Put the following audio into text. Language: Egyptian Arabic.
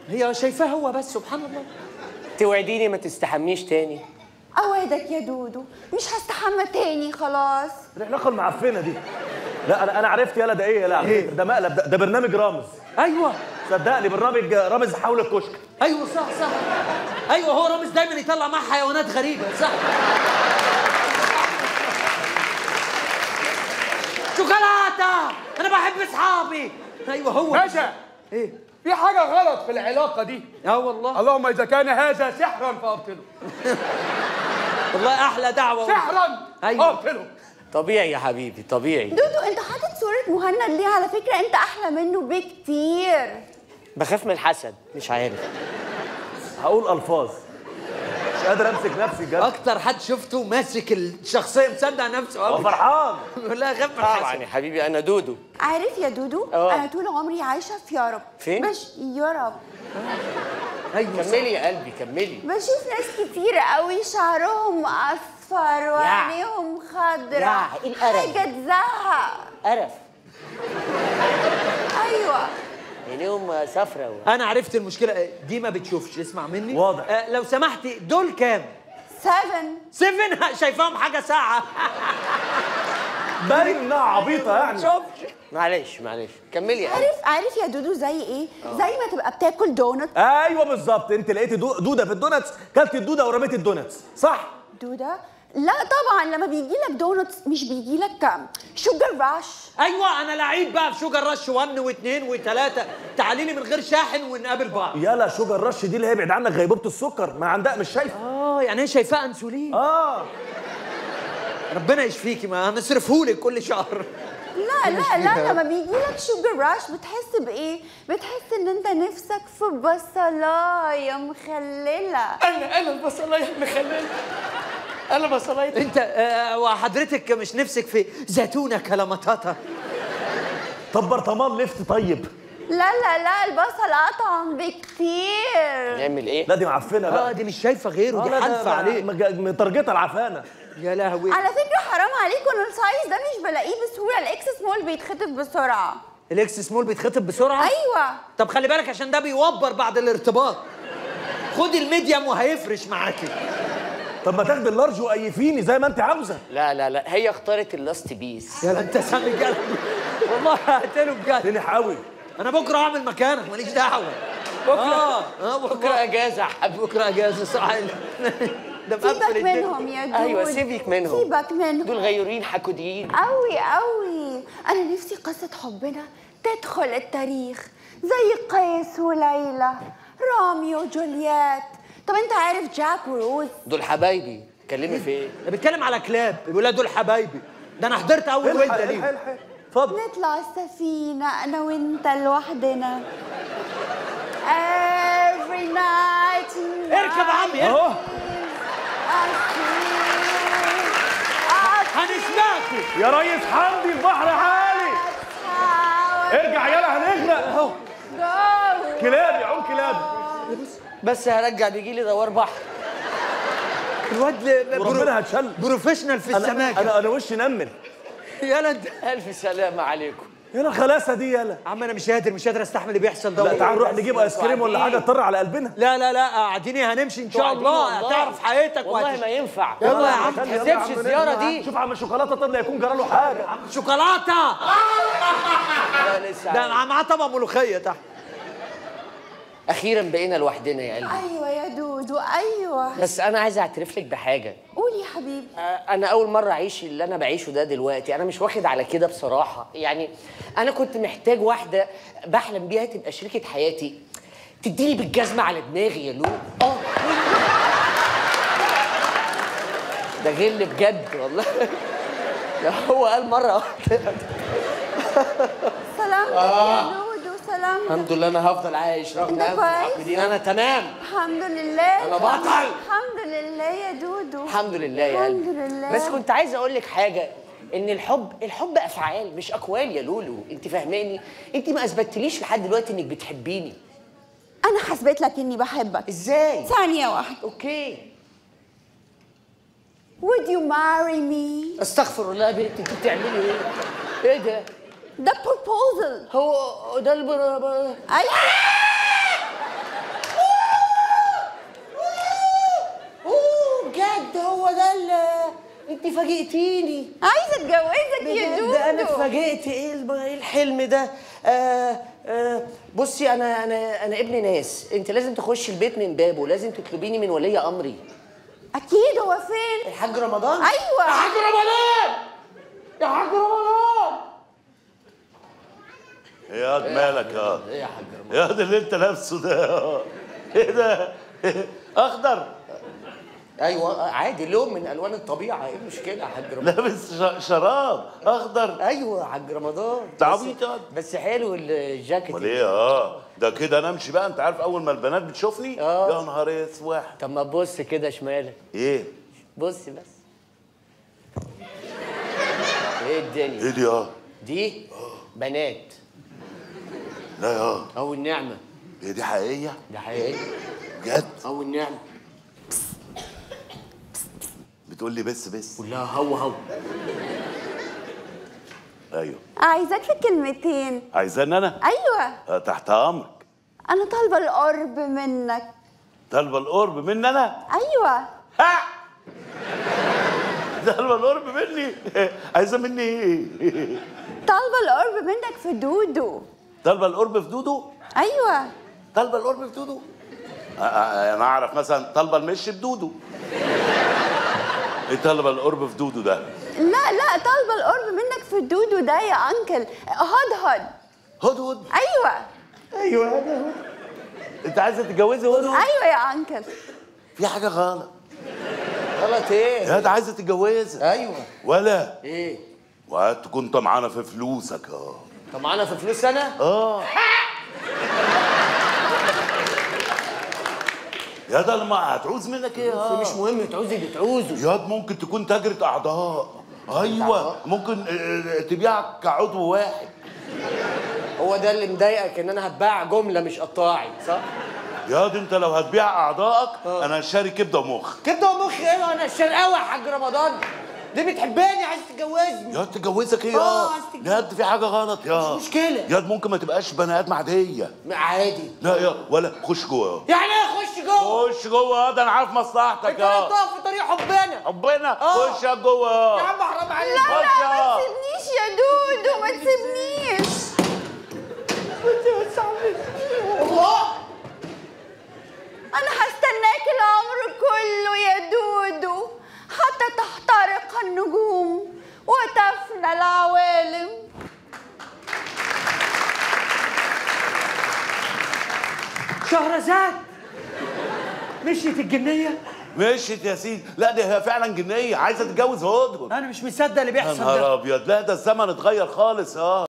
هي شايفاه هو بس سبحان الله توعديني ما تستحميش تاني اوعدك يا دودو مش هستحمى تاني خلاص العلاقه المعفنه دي لا انا انا عرفت يلا ده ايه يلا على فكرة، ده مقلب ده, ده برنامج رامز ايوه صدقني برنامج رامز حول الكشك ايوه صح صح ايوه هو رامز دايما يطلع معاه حيوانات غريبه صح شوكولاته انا بحب اصحابي ايوه هو باشا ايه في حاجة غلط في العلاقة دي اه والله اللهم إذا كان هذا سحرا فأبطله والله احلى دعوه سحرا أيوة. أبطله طبيعي يا حبيبي طبيعي دودو انت حاطط صورة مهند ليه على فكرة انت احلى منه بكتير بخاف من الحسد مش عارف هقول الفاظ مش قادر امسك نفسي بجد اكتر حد شفته ماسك الشخصيه مصدق نفسه هو قوي فرحان لا غير من طبعا الحسد يا حبيبي انا دودو عارف يا دودو اه. انا طول عمري عايشة في يوروب فين؟ مش يوروب ايوه صح. كملي يا قلبي كملي بشوف ناس كتير قوي شعرهم اصفر وعينيهم خضرا يا، ايه القرف حاجة تزهق قرف ايوه عينيهم صفرة انا عرفت المشكله دي ما بتشوفش اسمع مني واضح. آه لو سمحتي دول كام سفن سيفن شايفاهم حاجه ساعه باين انها عبيطه يعني شوفش معلش معلش كملي يا قلبي عارف عارف يا دودو زي ايه زي ما تبقى بتاكل دونت ايوه بالظبط انت لقيتي دو- دوده في الدوناتس كلت الدوده ورميتي الدوناتس صح دودة لا طبعا لما بيجي لك دونتس مش بيجي لك شوجر راش ايوه انا لعيب بقى في شوجر رش 1 و2 و3 تعالي لي من غير شاحن ونقابل بعض يلا شوجر رش دي اللي هي بعيد عنك غيبوبه السكر ما عندها مش شايفه اه يعني هي شايفاه انسولين اه ربنا يشفيكي ما هنصرفهولك كل شهر لا لا لا لما بيجي لك شوجر راش بتحس بايه بتحس ان انت نفسك في بصلايه مخلله انا انا البصلايه المخلله انا بصلايه انت آه وحضرتك مش نفسك في زيتونه كلاماتاتا طب برطمان لفت طيب لا لا لا البصل اطعم بكتير نعمل ايه لا دي معفنه اه بقى دي مش شايفه غيره آه، دي لا، ده حالفه مع- عليه مج- مترجطه العفانه يا لهوي على فكره حرام عليكم ان السايز ده مش بلاقيه بسهوله الاكس سمول بيتخطف بسرعه الاكس سمول بيتخطب بسرعه ايوه طب خلي بالك عشان ده بيوبر بعد الارتباط خدي الميديم وهيفرش معاكي طب ما تاخدي اللارج وقيفيني زي ما انت عاوزه لا لا لا هي اختارت اللاست بيس يا لا انت سامي قلبي والله هقتله بجد تنح قوي انا بكره هعمل مكانك ماليش دعوه بكره اه اه بكره بكره اجازه يا حبيبي بكره اجازه صح ده مقفل سيبك الدنيا. منهم يا دود ايوه سيبك منهم سيبك منهم دول غيورين حكوديين قوي قوي انا نفسي قصه حبنا تدخل التاريخ زي قيس وليلى راميو وجولييت طب انت عارف جاك وروز دول حبايبي كلمي في ايه ده بيتكلم على كلاب بيقول لها دول حبايبي ده انا حضرت اول الحق ولده الحق ليه الحق اتفضل نطلع السفينة أنا وأنت لوحدنا Every night اركب يا عمي اركب. اهو هنسمعكوا يا ريس حمدي البحر عالي ارجع يلا هنغرق اهو كلاب يعوم كلاب بس هرجع بيجي لي دوار بحر الواد ل- برو- وربنا هتشل بروفيشنال في انا السماكه انا انا وشي نمل يلا انت الف سلامه عليكم يلا الخلاسه دي يلا يا عم انا مش قادر مش قادر استحمل اللي بيحصل ده لا والله. تعال نروح نجيب ايس كريم ولا حاجه تطر على قلبنا لا لا لا قاعدين هنمشي ان شاء الله هتعرف حياتك والله وهتش- ما ينفع يلا يا عم عشان يلا ما يا تسيبش عم الزياره نرجع. دي شوف عم الشوكولاته طب لا يكون جرى له حاجه شوكولاته لا لسه ده عايز. معاه طبق ملوخيه تحت اخيرا بقينا لوحدنا يا قلبي أيوة يا دودو أيوة بس انا عايز اعترف لك بحاجه قول يا حبيبي آه، انا اول مره اعيش اللي انا بعيشه ده دلوقتي انا مش واخد على كده بصراحه يعني انا كنت محتاج واحده بحلم بيها تبقى شريكه حياتي تديني بالجزمه على دماغي يا لو اه ده غل بجد والله ده هو قال مره واحده سلامتك يا دودو سلامتك الحمد لله انا هفضل عايش رغم أنت أنف كويس؟ العابدين. انا تمام الحمد لله أنا بطل. الحمد لله يا دودو الحمد لله يا قلبي الحمد لله بس كنت عايز اقول لك حاجه ان الحب الحب افعال مش اقوال يا لولو انت فاهماني انت ما اثبتليش لحد دلوقتي انك بتحبيني أنا حسبت لك إني بحبك ازاي ثانية واحدة اوكي Would you marry me؟ استغفر الله يا بنتي انت بتعملي ايه ايه ده ده proposal هو ده البر... أيوة انت فاجئتيني عايزه اتجوزك يا بجد دودو انا اتفاجئت ايه الب- ايه الحلم ده آه آه بصي انا انا انا ابن ناس انت لازم تخشي البيت من بابه لازم تطلبيني من ولي امري اكيد هو فين الحاج رمضان ايوه يا حاج رمضان يا حاج رمضان يا واد مالك يا واد ايه يا حاج رمضان يا واد اللي انت لابسه ده يا واد. ايه ده اخضر ايوه عادي لون من الوان الطبيعه ايه المشكله يا حاج رمضان لابس ش- شراب اخضر ايوه يا حاج رمضان ده بس- عبيط يا واد. بس حلو الجاكيت امال ايه اه ده كده انا امشي بقى انت عارف اول ما البنات بتشوفني آه. يا نهار اسود طب ما تبص كده شمالك ايه بص بس ايه الدنيا ايه دي اه دي بنات لا يا آه. او النعمه هي دي حقيقيه ده حقيقي بجد او النعمه بتقول لي بس بس كلها هو هو ايوه عايزاك في كلمتين عايزاني انا ايوه آه، تحت امرك انا طالبه القرب منك طالبه القرب مني انا ايوه ها طالبه القرب مني عايزه مني ايه طالبه القرب منك في دودو طالبه القرب في دودو ايوه طالبه القرب في دودو آه، آه، انا اعرف مثلا طالبه المشي بدودو ايه طالبه القرب في دودو ده لا لا طالبه القرب منك في دودو ده يا انكل هدهد هدهد ايوه ايوه هدهد انت عايزه تتجوزي هدهد ايوه يا انكل في حاجه غلط غلط ايه يا ده عايزه تتجوزها ايوه ولا ايه وقعدت كنت معانا في فلوسك اه طب معانا في فلوس انا اه يا ده لما هتعوز منك ايه اه مش مهم تعوزي اللي تعوزه ياد ممكن تكون تاجرة أعضاء أيوة ممكن آه، تبيعك كعضو واحد هو ده اللي مضايقك ان انا هتباع جمله مش قطاعي صح ياد أنت لو هتبيع أعضائك أنا شاري كبدة ومخ كده ومخي ايه انا الشرقاوي يا حاج رمضان دي بتحبني عايز تتجوزني ياد تجوزك إيه آه، ياد عايز تتجوز. ياد في حاجة غلط ياد مش مشكلة. ياد ممكن ما تبقاش بني آدم عادية عادي لا يا ولا خش جوه يعني ايه اخش جوه خش جوه ياد أنا عارف مصلحتك انت ليه يا تقف في طريق حبنا ربنا آه. خش يا جوه يا عم حرام عليك لا خش لا ما يا تسيبنيش يا دودو ما تسيبنيش الله انا هستناك العمر كله يا دودو حتى تحترق النجوم وتفنى العوالم شهرزاد مشيت الجنيه مشيت يا سيدي لا دي هي فعلا جنية عايزة تتجوز هدهد انا مش مصدق اللي يا بيحصل ده نهار أبيض لا ده الزمن اتغير خالص اه